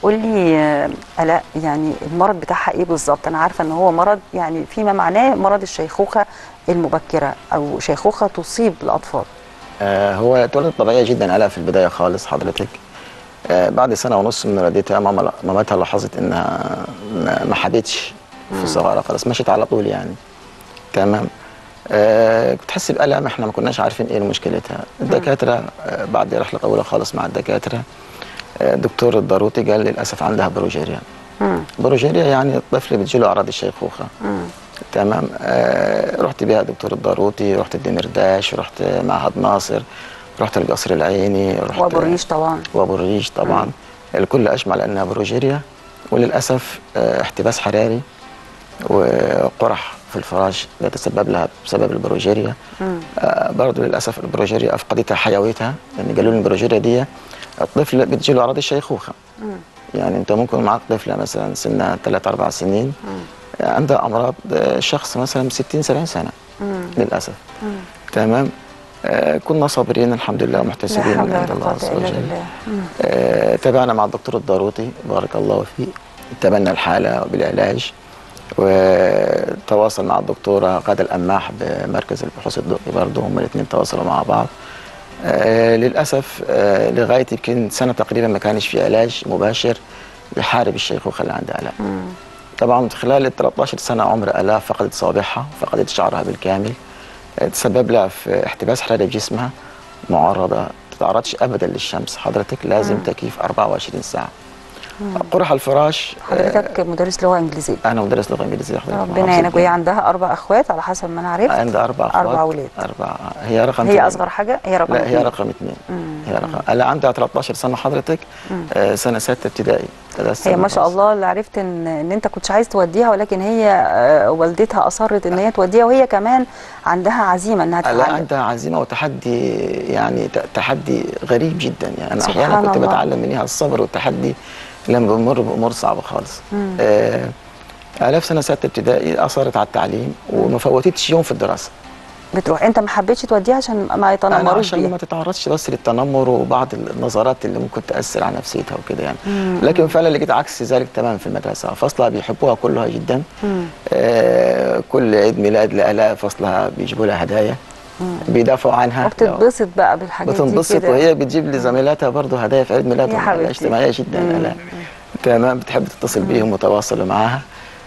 قول لي آه، الاء يعني المرض بتاعها ايه بالظبط انا عارفه ان هو مرض يعني فيما معناه مرض الشيخوخه المبكره او شيخوخه تصيب الاطفال آه هو اتولدت طبيعيه جدا قلق في البدايه خالص حضرتك آه بعد سنه ونص من ولادتها ماما مامتها لاحظت انها ما- ما حدتش في صغارها خلاص مشيت على طول يعني تمام آه كنت تحس بألم احنا ما كناش عارفين ايه مشكلتها الدكاتره آه بعد رحله طويله خالص مع الدكاتره آه دكتور الضروطي قال للاسف عندها بروجيريا مم. بروجيريا يعني الطفل بتجيله اعراض الشيخوخه مم. تمام آه رحت بيها دكتور الضاروطي رحت الدمرداش رحت معهد ناصر رحت القصر العيني رحت وابو الريش طبعا وابو الريش طبعا الكل اجمع على انها بروجيريا وللاسف آه احتباس حراري وقرح في الفراش ده تسبب لها بسبب البروجيريا مم. آه برضه للاسف البروجيريا افقدتها حيويتها لان قالوا لي البروجيريا دي الطفل بتجيله اعراض الشيخوخه مم. يعني انت ممكن معاك طفله مثلا سنها 3 4 سنين عندها امراض آه، شخص مثلا 60 70 سنه مم. للاسف مم. تمام آه كنا صابرين الحمد لله لا محتسبين حول من ولا عند الله قوه عز الا وجل بالله مم. آه تابعنا مع الدكتور الضاروطي بارك الله فيه تبنى الحاله بالعلاج وتواصل مع الدكتوره غاده الاماح بمركز البحوث الدقي برضه هم الاثنين تواصلوا مع بعض آه للاسف آه لغايه يمكن سنه تقريبا ما كانش في علاج مباشر يحارب الشيخوخه اللي عندها الاء مم. طبعا خلال ال 13 سنه عمر الاء فقدت صوابعها فقدت شعرها بالكامل آه، تسبب لها في احتباس حراري بجسمها معرضه تتعرضش ابدا للشمس حضرتك لازم تكييف 24 ساعه قرح الفراش آه، حضرتك مدرس لغه انجليزيه انا مدرس لغه انجليزيه حضرتك ربنا محافظ يعينك وهي الجامعة. عندها اربع اخوات على حسب ما انا عرفت عندها اربع اخوات أربع أولاد. اربع هي رقم هي اتنين. اصغر حاجه هي رقم لا هي اتنين. رقم اثنين مم. هي رقم انا عندها 13 سنه حضرتك آه سنه سته ابتدائي ثلاث هي سنين ما شاء خلاص. الله اللي عرفت ان ان انت كنتش عايز توديها ولكن هي آه، والدتها اصرت ان هي توديها وهي كمان عندها عزيمه انها لا تتعلم عندها عزيمه وتحدي يعني ت- تحدي غريب جدا يعني انا سبحان احيانا كنت الله. بتعلم منها الصبر والتحدي لما بمر بامور صعبه خالص مم. آه آلاف سنه سته ابتدائي اصرت على التعليم وما فوتتش يوم في الدراسه بتروح انت ما حبيتش توديها عشان ما انا يتنمروش عشان بيها ما تتعرضش بس للتنمر وبعض النظرات اللي ممكن تاثر على نفسيتها وكده يعني مم. لكن فعلا لقيت عكس ذلك تماما في المدرسه فصلها بيحبوها كلها جدا مم. آه كل عيد ميلاد لالاء فصلها بيجيبوا لها هدايا بيدافعوا عنها وبتتبسط بقى بالحاجات دي بتنبسط كده. وهي بتجيب لزميلاتها برضه هدايا في عيد ميلادهم يا حبيبتي. اجتماعيه جدا مم. لا تمام بتحب تتصل بيهم وتواصل معاها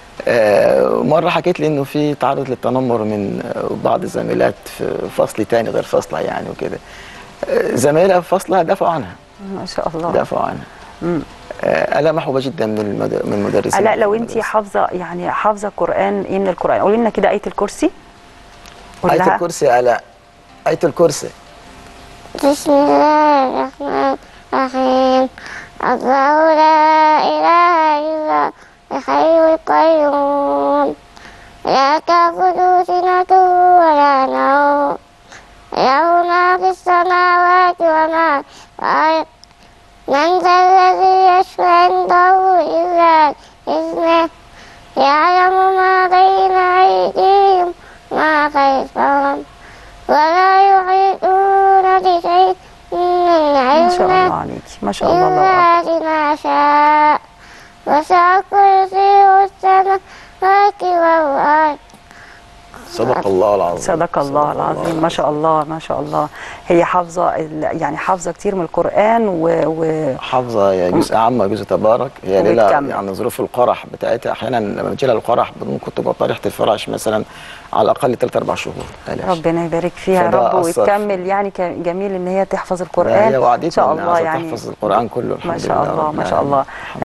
آه مره حكيت لي انه في تعرض للتنمر من آه، بعض الزميلات في فصل تاني غير فصلها يعني وكده آه زمايلها في فصلها دافعوا عنها ما شاء الله دافعوا عنها مم. آه آلاء محبوبه جدا من المد... من المدرسين لا لو في انت المدرسة. حافظه يعني حافظه قران ايه من القران قولي لنا كده ايه الكرسي قول آية لها. الكرسي يا آلاء آية الكرسي بسم الله الرحمن الرحيم الله لا إله إلا الحي القيوم لا تأخذه سنة ولا نوم له ما في السماوات وما في الأرض من ذا الذي يشفع عنده إلا بإذنه يعلم ما بين أيديهم ما خلفهم ولا يحيطون بشيء من ما شاء الله علمه عليكي ما شاء الله الله أكبر. إلا بما شاء وسع كرسيه السماوات والأرض صدق الله العظيم صدق الله العظيم ما شاء الله ما شاء الله هي حافظه ال- يعني حافظه كتير من القران و, و... حافظه يا جزء عامه جزء تبارك هي ليلى وبتكمل. يعني ظروف القرح بتاعتها احيانا لما بتجي لها القرح ممكن تبقى طريحه الفراش مثلا على الاقل ثلاث اربع شهور بلاش. ربنا يبارك فيها يا فده رب أثر. وتكمل يعني ك- جميل ان هي تحفظ لا، القران هي ان وعدتني شاء إنها الله عايزة يعني تحفظ القران كله الحمد ما شاء لله الله رب ما شاء الله العالمين.